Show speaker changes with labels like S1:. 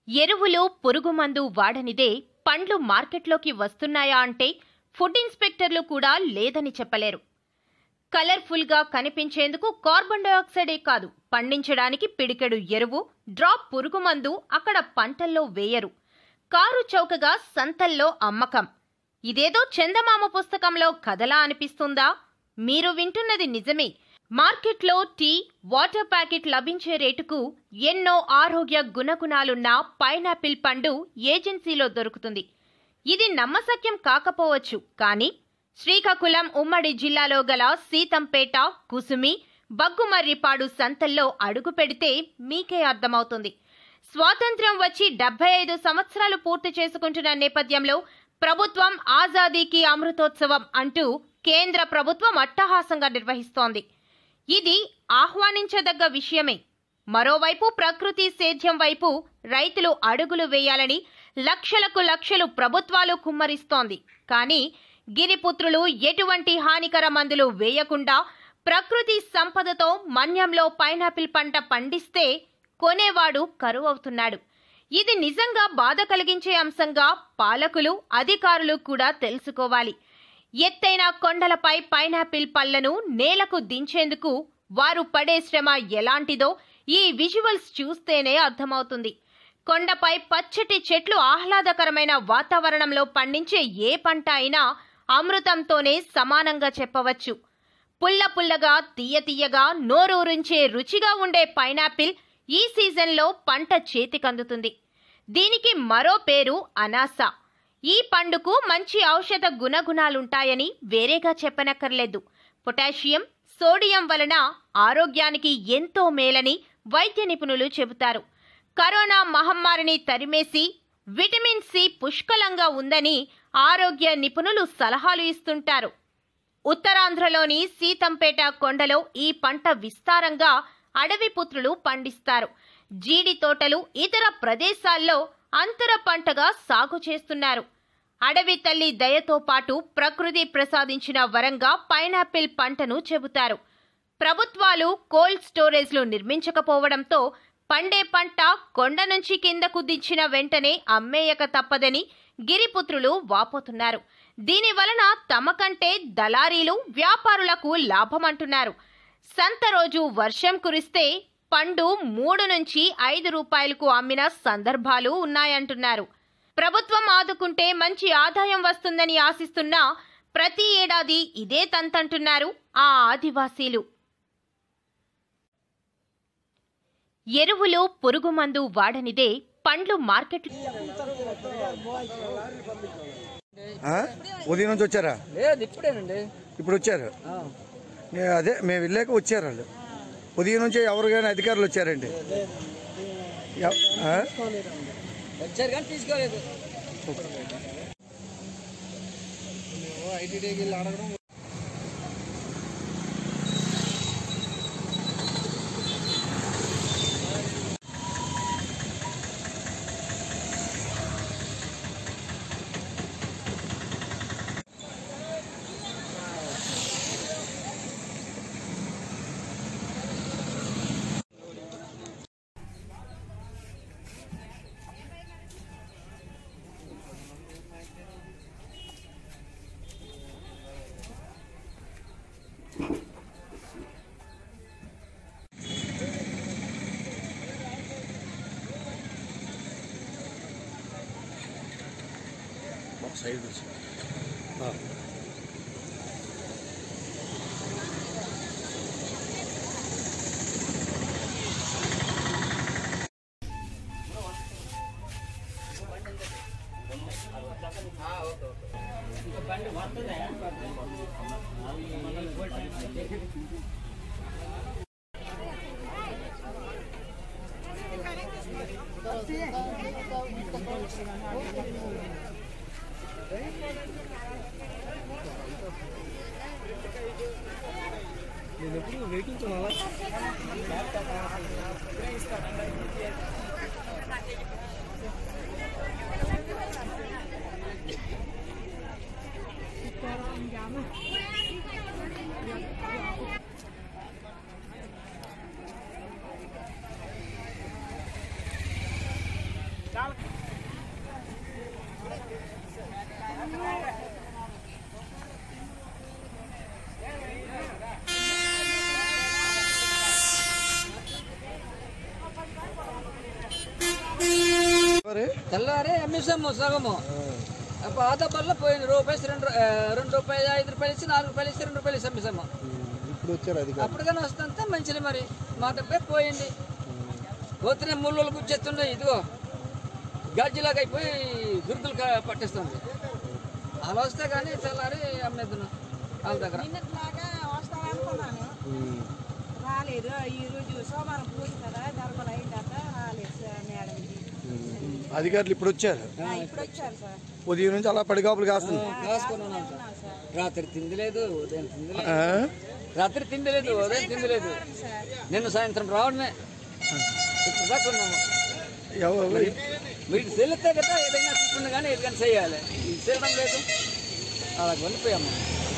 S1: ఎరువులు పురుగుమందు వాడనిదే పండ్లు మార్కెట్లోకి వస్తున్నాయా అంటే ఫుడ్ ఇన్స్పెక్టర్లు కూడా లేదని చెప్పలేరు కలర్ఫుల్గా కనిపించేందుకు కార్బన్ డయాక్సైడే కాదు పండించడానికి పిడికెడు ఎరువు డ్రాప్ పురుగుమందు అక్కడ పంటల్లో వేయరు కారు చౌకగా సంతల్లో అమ్మకం ఇదేదో చందమామ పుస్తకంలో కథలా అనిపిస్తుందా మీరు వింటున్నది నిజమే మార్కెట్లో టీ వాటర్ ప్యాకెట్ లభించే రేటుకు ఎన్నో ఆరోగ్య గుణగుణాలున్న పైనాపిల్ పండు ఏజెన్సీలో దొరుకుతుంది ఇది నమ్మశక్యం కాకపోవచ్చు కానీ శ్రీకాకుళం ఉమ్మడి జిల్లాలో గల సీతంపేట కుసుమి బగ్గుమర్రిపాడు సంతల్లో అడుగు పెడితే మీకే అర్థమవుతుంది స్వాతంత్ర్యం వచ్చి డెబ్బై ఐదు సంవత్సరాలు పూర్తి చేసుకుంటున్న నేపథ్యంలో ప్రభుత్వం ఆజాదీకి అమృతోత్సవం అంటూ కేంద్ర ప్రభుత్వం అట్టహాసంగా నిర్వహిస్తోంది ఇది ఆహ్వానించదగ్గ విషయమే మరోవైపు ప్రకృతి సేద్యం వైపు రైతులు అడుగులు వేయాలని లక్షలకు లక్షలు ప్రభుత్వాలు కుమ్మరిస్తోంది కానీ గిరిపుత్రులు ఎటువంటి హానికర మందులు వేయకుండా ప్రకృతి సంపదతో మన్యంలో పైనాపిల్ పంట పండిస్తే కొనేవాడు కరువవుతున్నాడు ఇది నిజంగా బాధ కలిగించే అంశంగా పాలకులు అధికారులు కూడా తెలుసుకోవాలి ఎత్తైన కొండలపై పైనాపిల్ పళ్లను నేలకు దించేందుకు వారు పడే శ్రమ ఎలాంటిదో ఈ విజువల్స్ చూస్తేనే అర్థమవుతుంది కొండపై పచ్చటి చెట్లు ఆహ్లాదకరమైన వాతావరణంలో పండించే ఏ పంట అయినా అమృతంతోనే సమానంగా చెప్పవచ్చు పుల్ల పుల్లగా తీయ తీయగా నోరూరించే రుచిగా ఉండే పైనాపిల్ ఈ సీజన్లో పంట చేతికందుతుంది దీనికి మరో పేరు అనాస ఈ పండుకు మంచి ఔషధ గుణగుణాలుంటాయని వేరేగా చెప్పనక్కర్లేదు పొటాషియం సోడియం వలన ఆరోగ్యానికి ఎంతో మేలని వైద్య నిపుణులు చెబుతారు కరోనా మహమ్మారిని తరిమేసి విటమిన్ సి పుష్కలంగా ఉందని ఆరోగ్య నిపుణులు సలహాలు ఇస్తుంటారు ఉత్తరాంధ్రలోని సీతంపేట కొండలో ఈ పంట విస్తారంగా అడవి పుత్రులు పండిస్తారు జీడి తోటలు ఇతర ప్రదేశాల్లో అంతర పంటగా సాగు చేస్తున్నారు అడవి తల్లి దయతో పాటు ప్రకృతి ప్రసాదించిన వరంగా పైనాపిల్ పంటను చెబుతారు ప్రభుత్వాలు కోల్డ్ స్టోరేజ్లు నిర్మించకపోవడంతో పండే పంట కొండ నుంచి కిందకు దించిన వెంటనే అమ్మేయక తప్పదని గిరిపుత్రులు వాపోతున్నారు దీని వలన తమ కంటే దళారీలు వ్యాపారులకు లాభమంటున్నారు సంత రోజు వర్షం కురిస్తే పండు మూడు నుంచి ఐదు రూపాయలకు అమ్మిన సందర్భాలు ఉన్నాయంటున్నారు ప్రభుత్వం ఆదుకుంటే మంచి ఆదాయం వస్తుందని ఆశిస్తున్నా ప్రతి ఏడాది ఇదే తంతంటున్నారు ఆ ఆదివాసీలు ఎరువులు పురుగుమందు వాడనిదే పండ్లు మార్కెట్
S2: ఆ? ఉదయం నుంచి వచ్చారా
S3: లేదు ఇప్పుడేనండి
S2: ఇప్పుడు వచ్చారు నే- అదే మేము వెళ్ళాక వచ్చారు వాళ్ళు ఉదయం నుంచి ఎవరు కానీ అధికారులు వచ్చారండి ఎవ- ఆ?
S3: వచ్చారు కానీ తీసుకోలేదు
S2: మరి
S3: తెల్లారి అమ్మేసాము సగము ఆ పాత బల్ల పోయింది రూపాయి ఇచ్చి రెండు ఆ, రెండు రూపాయలు ఐదు రూపాయలు ఇచ్చి నాలుగు రూపాయలు ఇచ్చి రెండు రూపాయలు ఇచ్చి అమ్మేసాము
S4: ఇప్పుడు వచ్చారు అధికారులు
S3: అప్పుడు కానీ వస్తుంటే మంచిది మరి మా డబ్బే పోయింది పోతేనే ముళ్ళు గుచ్చేస్తున్నాయి ఇదిగో గజ్జిలాగా అయిపోయి గుర్తులు క- పట్టేస్తుంది అలా వస్తే కానీ తెల్లారి అమ్మేద్దును వాళ్ళ దగ్గర
S5: నిన్నట్లాగా వస్తారనుకున్నాను రాలేదు ఈ రోజు సోమవారం పూజ కదా దర్బలు అయిందట రాలేదు సార్ మేడం ఇది.
S2: అధికారులు ఇప్పుడు వచ్చారు
S5: ఆ, ఇప్పుడు వచ్చారు సార్
S2: ఉదయం నుంచి అలా పడిగాపులు కాస్తుంది
S3: రాసుకుని ఉన్నాం సార్
S5: ఉన్నాం సార్
S3: రాత్రి తిండి లేదు ఉదయం తిండి లేదు
S2: ఆ?
S3: రాత్రి తిండి లేదు ఉదయం తిండి లేదు
S5: సార్
S3: నిన్న సాయంత్రం రావడమే ఇప్పుడు దాకా ఉన్నాము
S2: ఎవరు
S3: మీకు తెలిస్తే కదా ఏదైనా తీసుకున్నా కానీ ఏదైనా చేయాలి ఇది చేయడం లేదు అలా వెళ్ళిపోయాము